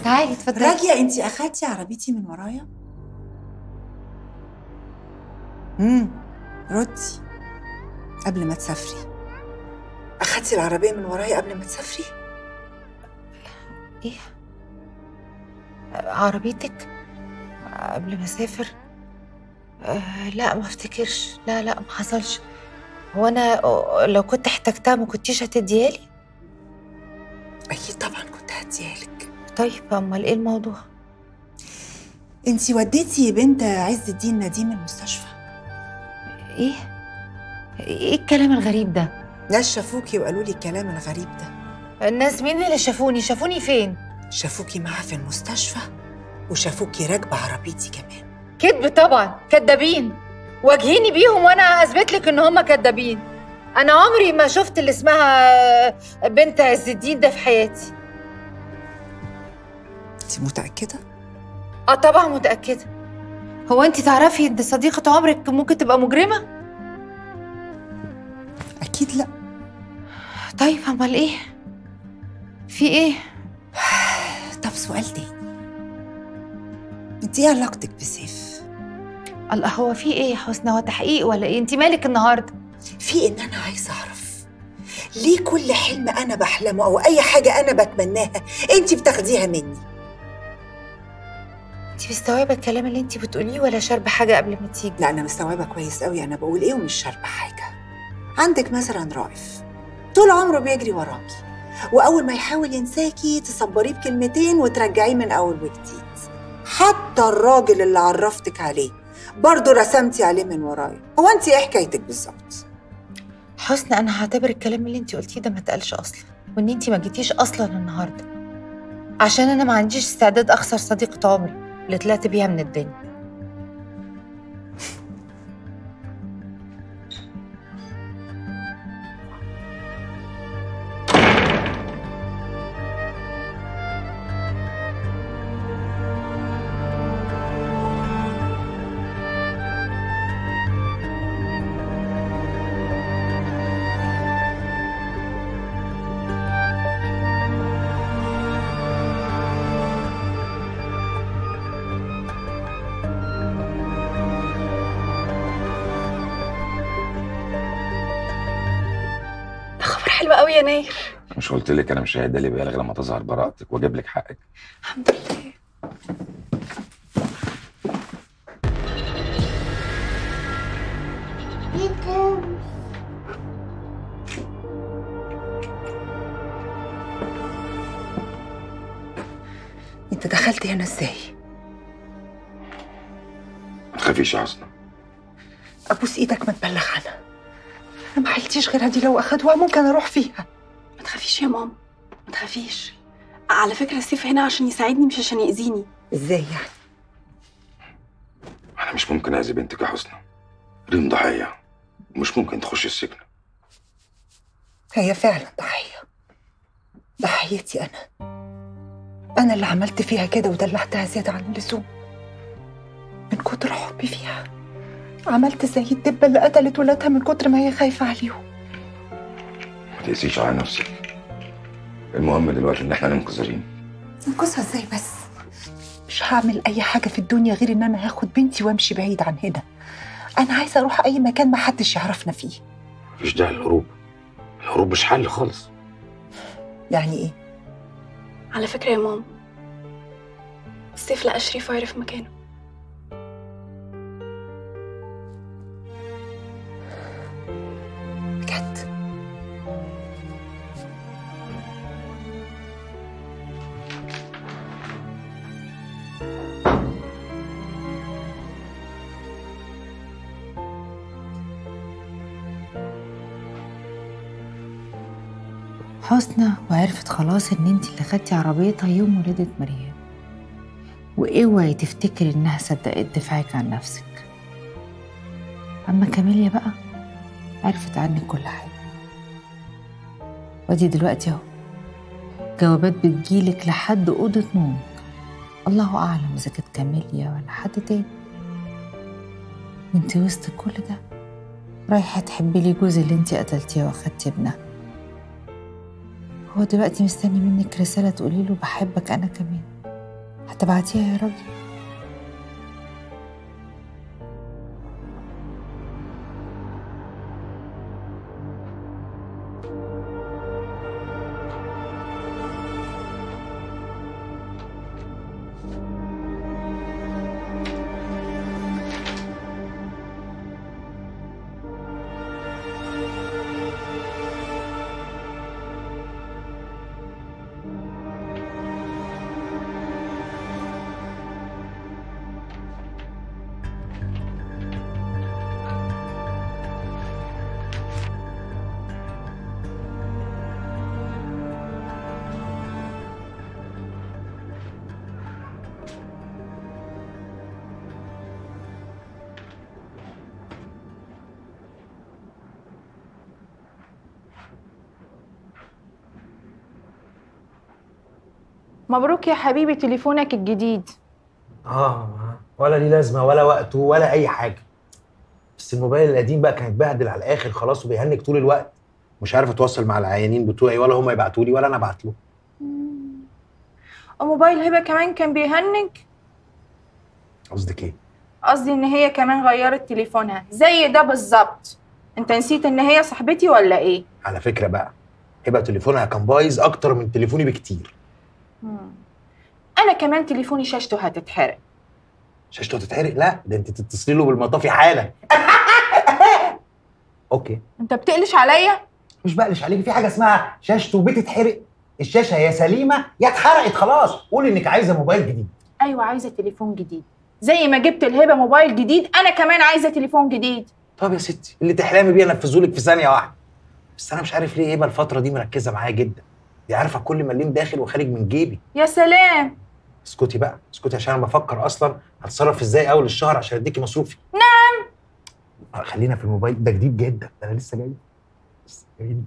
تعالي اتفضلي راجية انت اخدتي عربيتي من ورايا؟ امم ردي قبل ما تسافري اخدتي العربية من ورايا قبل ما تسافري؟ ايه عربيتك قبل ما اسافر آه لا ما افتكرش لا لا ما حصلش هو انا لو كنت احتجتها ما كنتيش هتديها لي اكيد طبعا كنت هديها لك طيب امال ايه الموضوع انت وديتي بنت عز الدين نديم المستشفى ايه ايه الكلام الغريب ده ناس شافوكي وقالوا لي الكلام الغريب ده الناس مين اللي شافوني شافوني فين شافوكي معاها في المستشفى وشافوكي راكبة عربيتي كمان كذب طبعا كدابين واجهيني بيهم وانا اثبت لك ان هم كدابين انا عمري ما شفت اللي اسمها بنت عز الدين ده في حياتي انت متأكدة؟ اه طبعا متاكده هو انت تعرفي ان صديقه عمرك ممكن تبقى مجرمه أكيد لا طيب امال ايه في ايه طب سؤال تاني انت ايه علاقتك بسيف؟ الله هو في ايه يا حسنى هو تحقيق ولا ايه انت مالك النهارده في ان انا عايزه اعرف ليه كل حلم انا بحلمه او اي حاجه انا بتمناها انت بتاخديها مني انت مستوعبه الكلام اللي انت بتقوليه ولا شاربه حاجه قبل ما تيجي لا انا مستوعبه كويس قوي انا بقول ايه ومش شاربه حاجه عندك مثلا رائف طول عمره بيجري وراكي واول ما يحاول ينساكي تصبريه بكلمتين وترجعيه من اول وجديد حتى الراجل اللي عرفتك عليه برضه رسمتي عليه من ورايا هو انت ايه حكايتك بالظبط حسنى انا هعتبر الكلام اللي انت قلتيه ده ما اتقالش اصلا وان انت ما جيتيش اصلا النهارده عشان انا ما عنديش استعداد اخسر صديقه عمري اللي طلعت بيها من الدنيا ده خبر حلو قوي يا ناير مش قلت لك انا مش هيدا لي بالغ لما تظهر براءتك واجيب لك حقك الحمد لله انت دخلتي هنا ازاي ما تخافيش يا حسنى ابوس ايدك ما تبلغ عنها انا ما حيلتيش غيرها دي لو اخدوها ممكن اروح فيها ما تخافيش يا ماما ما تخافيش على فكرة سيف هنا عشان يساعدني مش عشان يأذيني ازاي يعني انا مش ممكن اذي بنتك يا حسنى ريم ضحيه ومش ممكن تخش السجن هي فعلا ضحية ضحيتي أنا أنا اللي عملت فيها كده ودلعتها زيادة عن اللزوم من كتر حبي فيها عملت زي الدبة اللي قتلت ولادها من كتر ما هي خايفة عليهم ما تقسيش على نفسك المهم دلوقتي ان احنا ننقذ ريم انقذها ازاي بس مش هعمل أي حاجة في الدنيا غير إن أنا هاخد بنتي وأمشي بعيد عن هنا أنا عايزة أروح أي مكان ما حدش يعرفنا فيه مفيش داعي للهروب الهروب مش حل خالص يعني إيه؟ على فكرة يا ماما سيف لقى شريف وعرف مكانه بجد حسنى وعرفت خلاص ان انت اللي خدتي عربيتها يوم ولادة مريم واوعي تفتكري انها صدقت دفاعك عن نفسك اما كاميليا بقى عرفت عنك كل حاجة وادي دلوقتي اهو جوابات بتجيلك لحد أوضة نومك الله أعلم إذا كانت كاميليا ولا حد تاني وانت وسط كل ده رايحة تحبي لي جوز اللي انت قتلتيه واخدتي ابنها هو دلوقتي مستني منك رسالة تقولي له بحبك أنا كمان هتبعتيها يا راجل مبروك يا حبيبي تليفونك الجديد اه ولا ليه لازمه ولا وقته ولا اي حاجه بس الموبايل القديم بقى كان اتبهدل على الاخر خلاص وبيهنج طول الوقت مش عارف اتواصل مع العيانين بتوعي ولا هم يبعتوا لي ولا انا ابعت له وموبايل هبه كمان كان بيهنج قصدك ايه قصدي ان هي كمان غيرت تليفونها زي ده بالظبط انت نسيت ان هي صاحبتي ولا ايه على فكره بقى هبه تليفونها كان بايظ اكتر من تليفوني بكتير انا كمان تليفوني شاشته هتتحرق شاشته هتتحرق لا ده انت تتصلي له بالمطافي حالا اوكي انت بتقلش عليا مش بقلش عليكي في حاجه اسمها شاشته بتتحرق الشاشه يا سليمه يا اتحرقت خلاص قولي انك عايزه موبايل جديد ايوه عايزه تليفون جديد زي ما جبت الهبه موبايل جديد انا كمان عايزه تليفون جديد طب يا ستي اللي تحلمي بيه انفذه لك في ثانيه واحده بس انا مش عارف ليه هبه الفتره دي مركزه معايا جدا دي عارفه كل مليم داخل وخارج من جيبي يا سلام اسكتي بقى اسكتي عشان انا بفكر اصلا هتصرف ازاي اول الشهر عشان اديكي مصروفي نعم آه، خلينا في الموبايل ده جديد جدا ده انا لسه جاي لسه جاي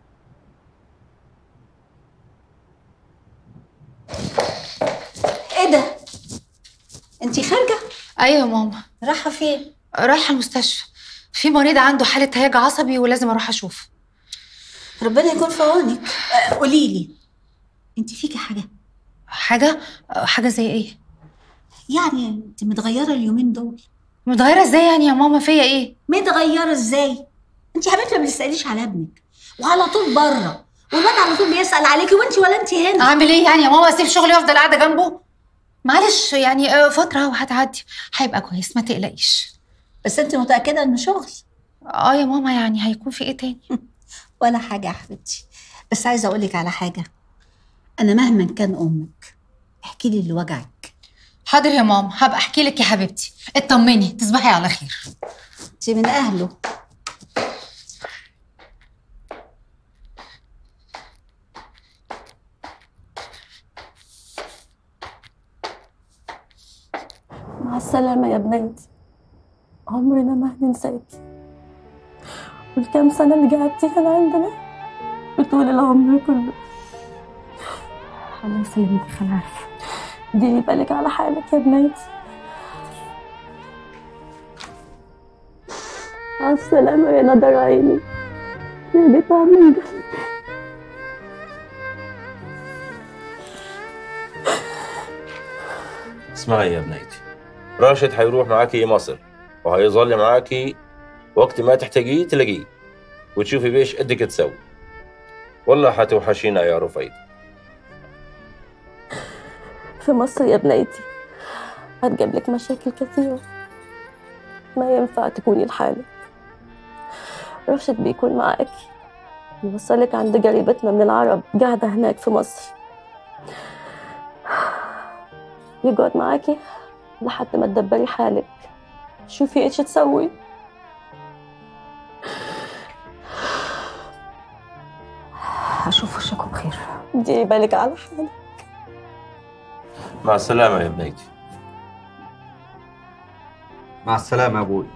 ايه ده انت خارجه ايوه يا ماما رايحه فين رايحه المستشفى في مريض عنده حاله هياج عصبي ولازم اروح اشوفه ربنا يكون في عونك آه، قولي لي انت فيكي حاجه حاجه حاجه زي ايه يعني انت متغيره اليومين دول متغيره ازاي يعني يا ماما فيا ايه متغيره ازاي انت يا حبيبتي ما بتساليش على ابنك وعلى طول بره والواد على طول بيسال عليكي وانت ولا انت هنا اعمل ايه يعني يا ماما اسيب شغلي وافضل قاعده جنبه معلش يعني آه، فتره وهتعدي هيبقى كويس ما تقلقيش بس انت متاكده انه شغل اه يا ماما يعني هيكون في ايه تاني ولا حاجه يا حبيبتي بس عايزه اقول لك على حاجه انا مهما كان امك احكي لي اللي وجعك حاضر يا ماما هبقى احكي لك يا حبيبتي اطمني تصبحي على خير انت من اهله مع السلامة يا بناتي عمرنا ما هننساكي والكام سنة اللي قعدتي هنا عندنا بطول العمر كله الله يسلمك يا خال عارفة ديري بالك على حالك يا بناتي مع السلامة يا نضر عيني يا بيت من قلبي اسمعي يا بنيتي راشد حيروح معاكي مصر وهيظل معاكي وقت ما تحتاجيه تلاقيه وتشوفي بيش قدك تسوي والله حتوحشينا يا رفيد في مصر يا بنيتي هتجيب لك مشاكل كثيرة ما ينفع تكوني لحالك راشد بيكون معاكي يوصلك عند قريبتنا من العرب قاعدة هناك في مصر يقعد معاكي لحد ما تدبري حالك شوفي ايش تسوي هشوف وشكم بخير ديري بالك على حالك مع السلامة يا بنيتي مع السلامة يا ابوي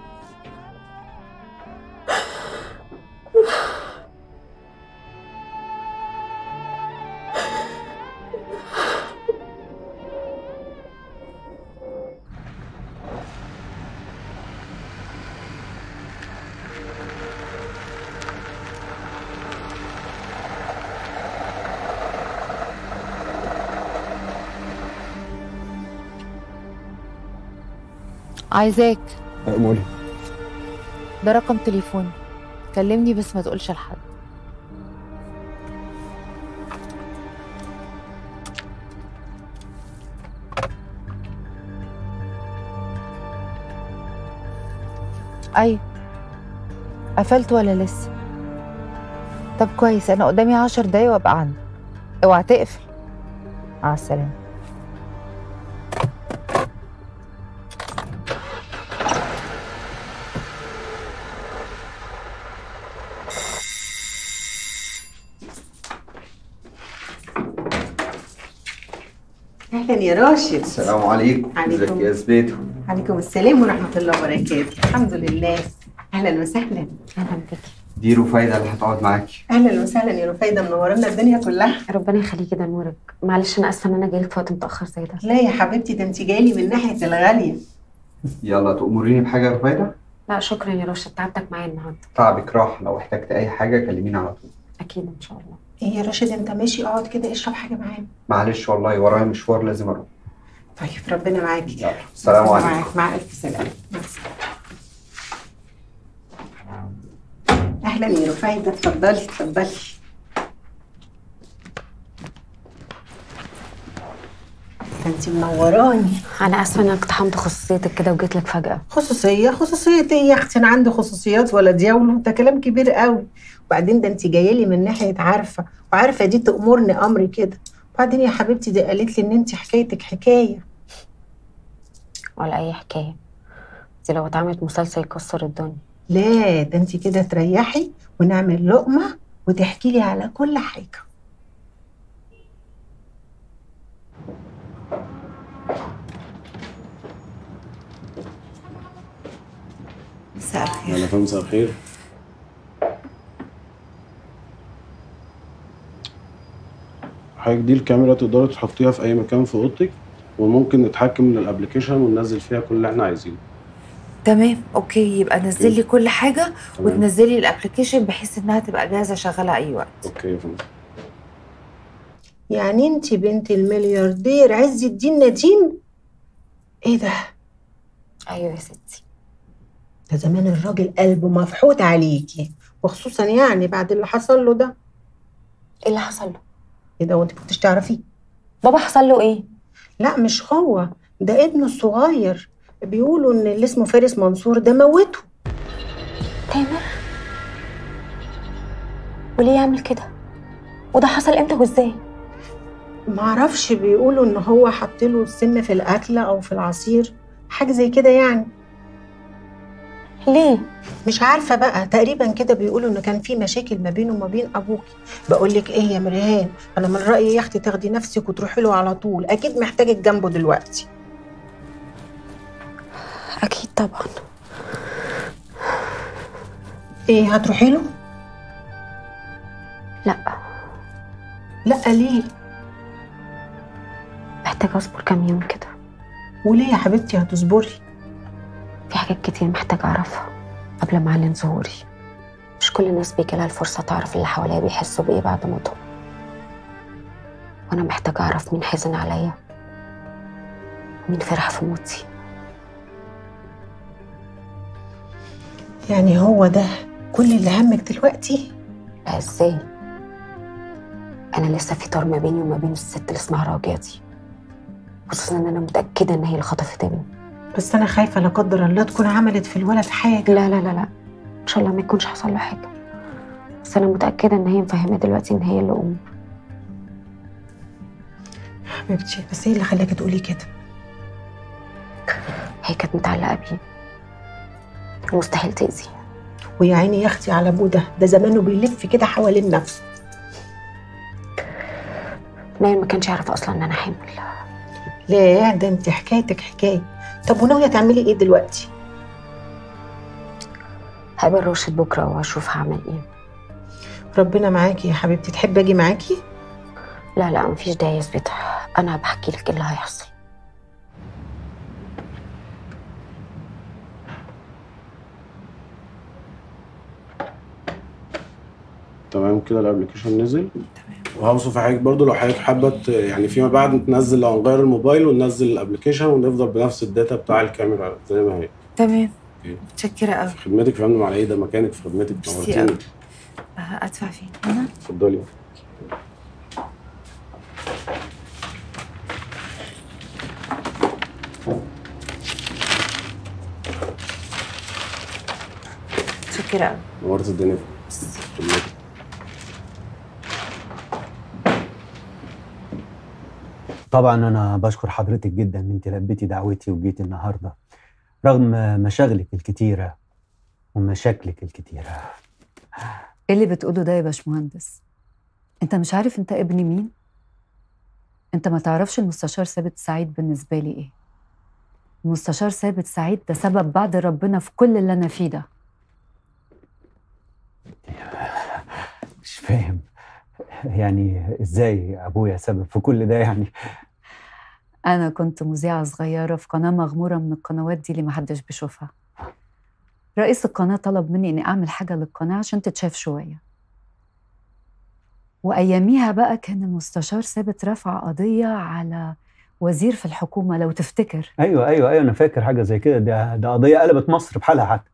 عايزاك قولي ده رقم تليفوني كلمني بس ما تقولش لحد ايوه قفلت ولا لسه طب كويس انا قدامي عشر دقايق وابقى عندك اوعى تقفل مع السلامه اهلا يا راشد السلام عليكم عليكم. ازيك يا زبيدو عليكم السلام ورحمه الله وبركاته الحمد لله اهلا وسهلا اهلا بك دي رفايدة اللي هتقعد معاكي اهلا وسهلا يا رفايده منورنا الدنيا كلها ربنا يخليكي ده نورك معلش انا اسفه ان انا جايلك في وقت متاخر زي ده لا يا حبيبتي ده انت جايلي من ناحيه الغاليه يلا تأمريني بحاجة يا رفايدة لا شكرا يا رشا تعبتك معايا النهارده تعبك راح لو احتجت أي حاجة كلميني على طول اكيد ان شاء الله ايه يا راشد انت ماشي اقعد كده اشرب حاجه معانا معلش والله ورايا مشوار لازم أروح طيب ربنا معاكي يلا السلام عليكم معاك مع الف سلامه مع السلامة. اهلا يا رفايده اتفضلي اتفضلي ده انت منوراني انا اسفه ان انا اقتحمت خصوصيتك كده وجيت لك فجاه خصوصيه خصوصيه ايه يا اختي انا عندي خصوصيات ولا دياولو ده كلام كبير قوي وبعدين ده انت جايه لي من ناحيه عارفه وعارفه دي تامرني امر كده وبعدين يا حبيبتي دي قالت لي ان انت حكايتك حكايه ولا اي حكايه دي لو اتعملت مسلسل يكسر الدنيا لا ده انت كده تريحي ونعمل لقمه وتحكي لي على كل حاجه مساء الخير يلا فاهم مساء الخير حضرتك دي الكاميرا تقدري تحطيها في اي مكان في اوضتك وممكن نتحكم من الابلكيشن وننزل فيها كل اللي احنا عايزينه تمام اوكي يبقى نزل لي كل حاجه تمام. وتنزلي الابلكيشن بحيث انها تبقى جاهزه شغاله اي وقت اوكي يا فندم يعني انت بنت الملياردير عز الدين نديم ايه ده ايوه يا ستي ده زمان الراجل قلبه مفحوط عليكي وخصوصا يعني بعد اللي حصل له ده ايه اللي حصل له ايه ده وانت كنتش تعرفيه بابا حصل له ايه لا مش هو ده ابنه الصغير بيقولوا ان اللي اسمه فارس منصور ده موته تامر وليه يعمل كده وده حصل امتى وازاي معرفش بيقولوا ان هو حط له السم في الاكل او في العصير حاجه زي كده يعني ليه مش عارفه بقى تقريبا كده بيقولوا ان كان في مشاكل ما بينه وما بين ابوكي بقول لك ايه يا مريهان انا من رايي يا اختي تاخدي نفسك وتروحي له على طول اكيد محتاجك جنبه دلوقتي اكيد طبعا ايه هتروحي له لا لا ليه محتاجه اصبر كام يوم كده وليه يا حبيبتي هتصبري في حاجات كتير محتاجه اعرفها قبل ما اعلن ظهوري مش كل الناس بيجي لها الفرصه تعرف اللي حواليها بيحسوا بايه بعد موتهم وانا محتاجه اعرف مين حزن عليا ومين فرح في موتي يعني هو ده كل اللي همك دلوقتي لا ازاي انا لسه في طار ما بيني وما بين الست اللي اسمها راجية دي خصوصا ان انا متاكده ان هي اللي خطفت ابني بس انا خايفه لا قدر الله تكون عملت في الولد حاجه لا لا لا لا ان شاء الله ما يكونش حصل له حاجه بس انا متاكده ان هي مفهمه دلوقتي ان هي اللي ام حبيبتي بس ايه اللي خلاكي تقولي كده هي كانت متعلقه بيه ومستحيل تاذيه ويا عيني يا اختي على ابوه ده ده زمانه بيلف كده حوالين نفسه نايل ما كانش يعرف اصلا ان انا حامل لا ده انت حكايتك حكايه طب وناويه تعملي ايه دلوقتي هقابل راشد بكره واشوف هعمل ايه ربنا معاكي يا حبيبتي تحبي اجي معاكي لا لا مفيش داعي يا زبيدة انا بحكي لك ايه اللي هيحصل تمام كده الابلكيشن نزل وهوصف حضرتك برضو لو حضرتك حابه ت- يعني فيما بعد تنزل لو نغير الموبايل وننزل الابلكيشن ونفضل بنفس الداتا بتاع الكاميرا زي ما هي تمام أوكي. متشكره قوي في خدمتك يا فندم على ايه ده مكانك في خدمتك ميرسي نورتيني قوي آه، ادفع فين هنا اتفضلي متشكره قوي نورت الدنيا في خدمتك طبعا انا بشكر حضرتك جدا ان انت لبيتي دعوتي وجيتي النهارده رغم مشاغلك الكتيره ومشاكلك الكتيره ايه اللي بتقوله ده يا باشمهندس انت مش عارف انت ابن مين انت ما تعرفش المستشار ثابت سعيد بالنسبه لي ايه المستشار ثابت سعيد ده سبب بعد ربنا في كل اللي انا فيه ده مش فاهم يعني ازاي ابويا سبب في كل ده يعني انا كنت مذيعه صغيره في قناه مغموره من القنوات دي اللي محدش بيشوفها رئيس القناه طلب مني اني اعمل حاجه للقناه عشان تتشاف شويه واياميها بقى كان المستشار ثابت رفع قضيه على وزير في الحكومه لو تفتكر ايوه ايوه ايوه انا فاكر حاجه زي كده ده ده قضيه قلبت مصر بحالها حتى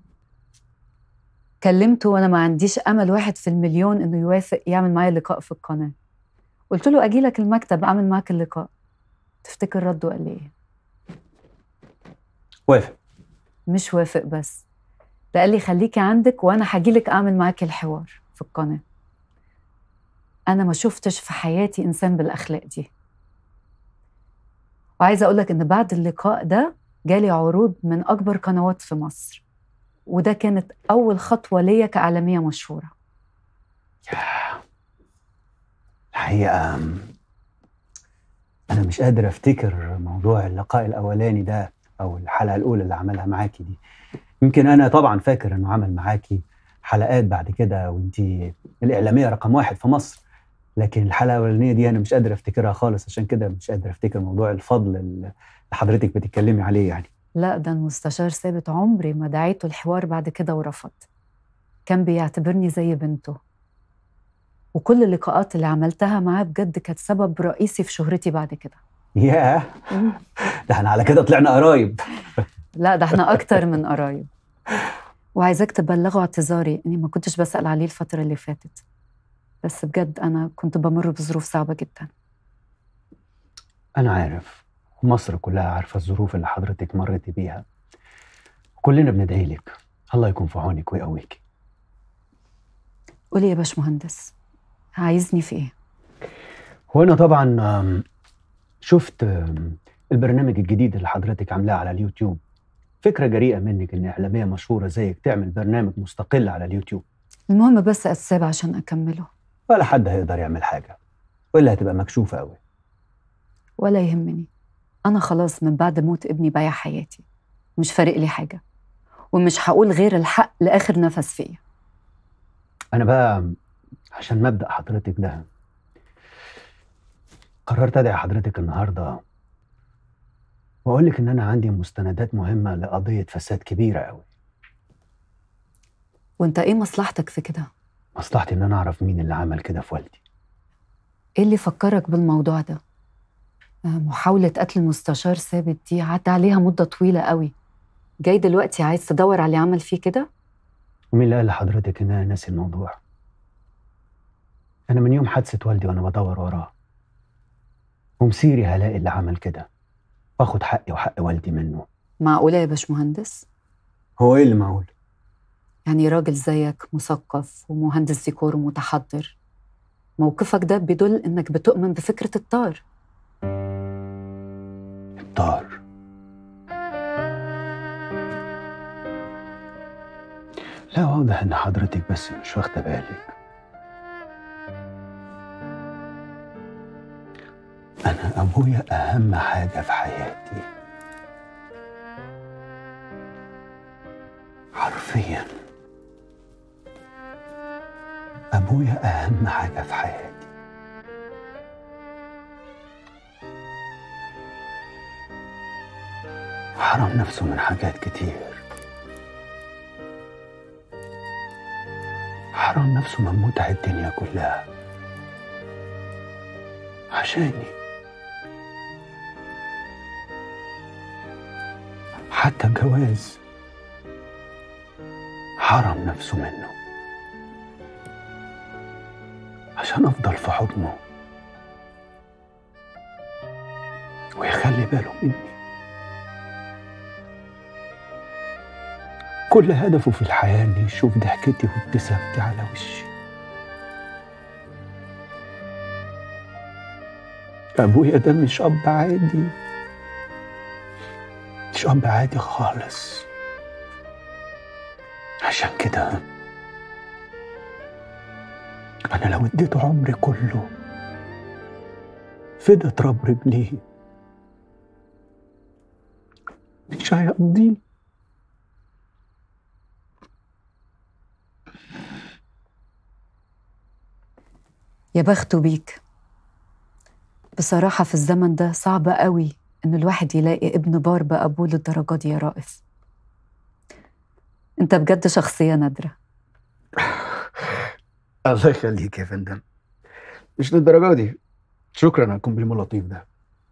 كلمته وانا ما عنديش امل واحد في المليون انه يوافق يعمل معايا لقاء في القناه قلت له اجي لك المكتب اعمل معاك اللقاء تفتكر رده قال لي ايه وافق مش وافق بس ده قال لي خليكي عندك وانا هاجي لك اعمل معاكي الحوار في القناه انا ما شفتش في حياتي انسان بالاخلاق دي وعايزه اقول لك ان بعد اللقاء ده جالي عروض من اكبر قنوات في مصر وده كانت اول خطوه ليا كاعلاميه مشهوره الحقيقه انا مش قادر افتكر موضوع اللقاء الاولاني ده او الحلقه الاولى اللي عملها معاكي دي يمكن انا طبعا فاكر انه عمل معاكي حلقات بعد كده وانتي الاعلاميه رقم واحد في مصر لكن الحلقه الاولانيه دي انا مش قادر افتكرها خالص عشان كده مش قادر افتكر موضوع الفضل اللي حضرتك بتتكلمي عليه يعني لا ده المستشار ثابت عمري ما دعيته الحوار بعد كده ورفض كان بيعتبرني زي بنته وكل اللقاءات اللي عملتها معاه بجد كانت سبب رئيسي في شهرتي بعد كده ياه ده احنا على كده طلعنا قرايب لا ده احنا اكتر من قرايب وعايزاك تبلغه اعتذاري اني ما كنتش بسأل عليه الفترة اللي فاتت بس بجد انا كنت بمر بظروف صعبة جدا انا عارف ومصر كلها عارفه الظروف اللي حضرتك مريتي بيها كلنا بندعي لك الله يكون في عونك ويقويك قولي يا باشمهندس عايزني في ايه وانا طبعا آم، شفت آم، البرنامج الجديد اللي حضرتك عاملاه على اليوتيوب فكره جريئه منك ان اعلاميه مشهوره زيك تعمل برنامج مستقل على اليوتيوب المهم بس اساب عشان اكمله ولا حد هيقدر يعمل حاجه والا هتبقى مكشوفه قوي ولا يهمني انا خلاص من بعد موت ابني بايع حياتي مش فارق لي حاجة ومش هقول غير الحق لاخر نفس فيا انا بقى عشان مبدا حضرتك ده قررت ادعي حضرتك النهارده واقول لك ان انا عندي مستندات مهمه لقضيه فساد كبيره قوي وانت ايه مصلحتك في كده مصلحتي ان انا اعرف مين اللي عمل كده في والدي ايه اللي فكرك بالموضوع ده آه، محاولة قتل المستشار ثابت دي عدى عليها مدة طويلة قوي جاي دلوقتي عايز تدور على اللي عمل فيه كده ومين اللي قال لحضرتك ان انا ناسي الموضوع انا من يوم حادثه والدي وانا بدور وراه ومسيري هلاقي اللي عمل كده واخد حقي وحق والدي منه معقولة يا باشمهندس هو ايه اللي معقول يعني راجل زيك مثقف ومهندس ديكور ومتحضر موقفك ده بيدل انك بتؤمن بفكرة الطار الطار لا واضح ان حضرتك بس مش واخده بالك انا ابويا اهم حاجه في حياتي حرفيا ابويا اهم حاجه في حياتي حرم نفسه من حاجات كتير حرم حرام نفسه من متع الدنيا كلها عشاني حتى الجواز حرم نفسه منه عشان افضل في حضنه ويخلي باله مني كل هدفه في الحياة إنه يشوف ضحكتي وابتسامتي على وشي أبويا ده مش أب عادي مش أب عادي خالص عشان كده أنا لو اديته عمري كله فدا تراب رجليه مش هيقضيه يا بخته بيك بصراحة في الزمن ده صعب قوي إن الواحد يلاقي ابن بار بأبوه للدرجة دي يا رائف أنت بجد شخصية نادرة الله يخليك يا فندم مش للدرجة دي شكرا على الكومبليمون اللطيف ده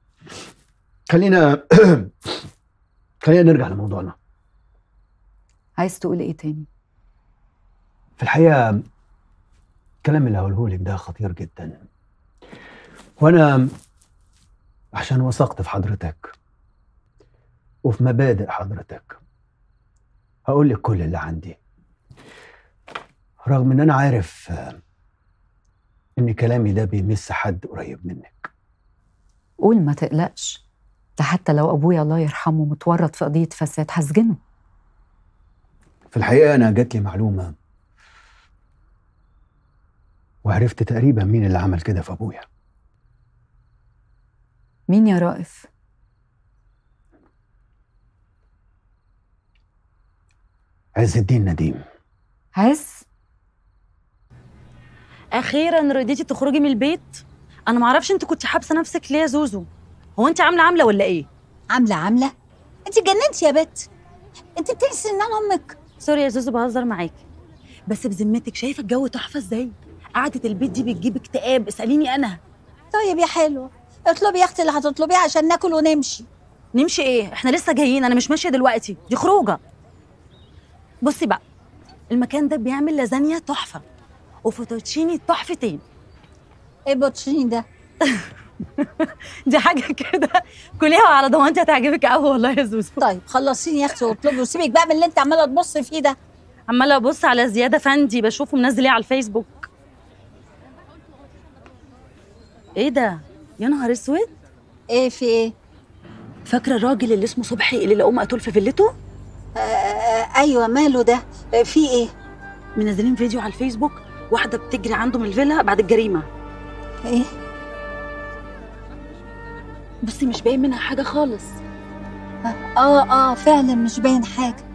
خلينا خلينا نرجع لموضوعنا عايز تقول إيه تاني؟ في الحقيقة الكلام اللي هقوله لك ده خطير جدا وانا عشان وثقت في حضرتك وفي مبادئ حضرتك هقول لك كل اللي عندي رغم ان انا عارف آه، ان كلامي ده بيمس حد قريب منك قول ما تقلقش ده حتى لو أبويا الله يرحمه متورط في قضية فساد هسجنه في الحقيقه انا جات لي معلومه وعرفت تقريبا مين اللي عمل كده في ابويا مين يا رائف؟ عز الدين نديم عز اخيرا رضيتي تخرجي من البيت انا معرفش انت كنت حابسه نفسك ليه يا زوزو هو انت عامله عامله ولا ايه عامله عامله انت اتجننتي يا بت انت بتنسي ان انا امك سوري يا زوزو بهزر معاكي بس بذمتك شايفه الجو تحفه ازاي قعده البيت دي بتجيب اكتئاب اساليني انا طيب يا حلوه اطلبي يا اختي اللي هتطلبيه عشان ناكل ونمشي نمشي ايه احنا لسه جايين انا مش ماشيه دلوقتي دي خروجه بصي بقى المكان ده بيعمل لازانيا تحفه وفوتوتشيني تحفتين ايه بوتشيني ده دي حاجه كده كليها على ضمانتي هتعجبك قوي والله يا زوزو طيب خلصيني يا اختي واطلبي وسيبك بقى من اللي انت عماله تبصي فيه ده عماله ابص على زياده فندي بشوفه منزل ايه على الفيسبوك ايه ده يا نهار اسود ايه في ايه فاكره الراجل اللي اسمه صبحي اللي لقوه مقتول في فيلته آه آه ايوه ماله ده آه في ايه منزلين فيديو على الفيسبوك واحده بتجري عنده من الفيلا بعد الجريمه ايه بصي مش باين منها حاجه خالص اه اه فعلا مش باين حاجه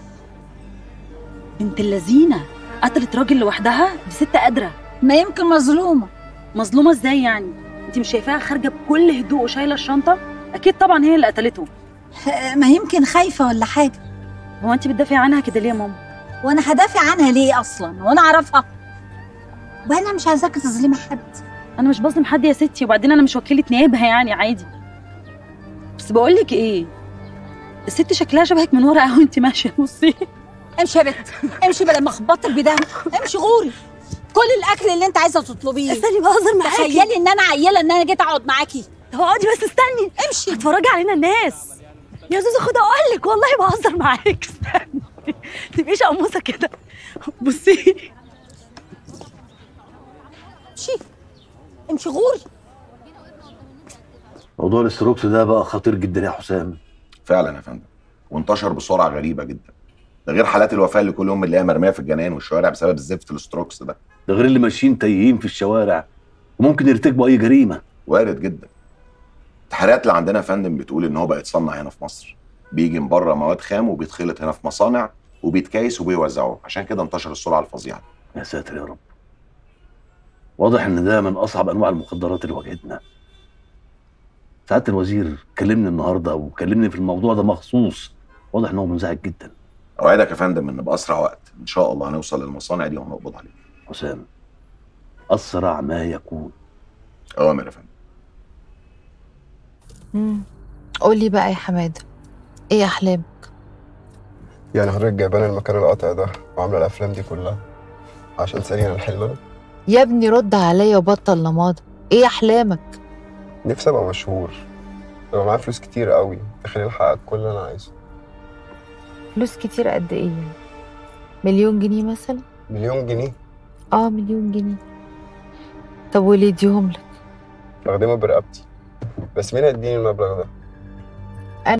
بنت اللذينه قتلت راجل لوحدها دي ست قادره ما يمكن مظلومه مظلومه ازاي يعني انت مش شايفاها خارجه بكل هدوء وشايله الشنطه اكيد طبعا هي اللي قتلته آه، ما يمكن خايفه ولا حاجه هو انت بتدافعي عنها كده ليه يا ماما وانا هدافع عنها ليه اصلا وانا اعرفها وانا مش عايزاكي تظلمي حد انا مش بظلم حد يا ستي وبعدين انا مش وكيله نيابه يعني عادي بس بقول لك ايه الست شكلها شبهك من ورا قوي انت ماشيه بصي امشي يا بت امشي بدل ما اخبطك بدم امشي غوري كل الاكل اللي انت عايزه تطلبيه استني بهزر معاكي تخيلي ان انا عيله ان انا جيت اقعد معاكي طب اقعدي بس استني امشي هتفرجي علينا الناس يا زوزو خد اقول لك والله بهزر معاك استني تبقيش قموصه كده بصي امشي امشي غوري موضوع الاستروكس ده بقى خطير جدا يا حسام فعلا يا فندم وانتشر بسرعه غريبه جدا ده غير حالات الوفاه اللي كل يوم بنلاقيها مرميه في الجنان والشوارع بسبب الزفت الاستروكس ده ده غير اللي ماشيين تايهين في الشوارع وممكن يرتكبوا اي جريمه وارد جدا التحريات اللي عندنا يا فندم بتقول ان هو بقى يتصنع هنا في مصر بيجي من بره مواد خام وبيتخلط هنا في مصانع وبيتكيس وبيوزعوه عشان كده انتشر السرعه الفظيعه يا ساتر يا رب واضح ان ده من اصعب انواع المخدرات اللي واجهتنا سعاده الوزير كلمني النهارده وكلمني في الموضوع ده مخصوص واضح ان هو منزعج جدا اوعدك يا فندم ان باسرع وقت ان شاء الله هنوصل للمصانع دي وهنقبض عليه حسام اسرع ما يكون اوامر يا فندم مم. قولي بقى يا حماده ايه احلامك يعني حضرتك جايبانا المكان القاطع ده وعامله الافلام دي كلها عشان تساليني عن حلمنا يا ابني رد عليا وبطل لماضي ايه احلامك نفسي ابقى مشهور يبقى معايا فلوس كتير قوي تخليني احقق كل اللي انا عايزه فلوس كتير قد ايه يعني مليون جنيه مثلا مليون جنيه اه مليون جنيه طب وليه اديهم لك بخدمه برقبتي بس مين هيديني المبلغ ده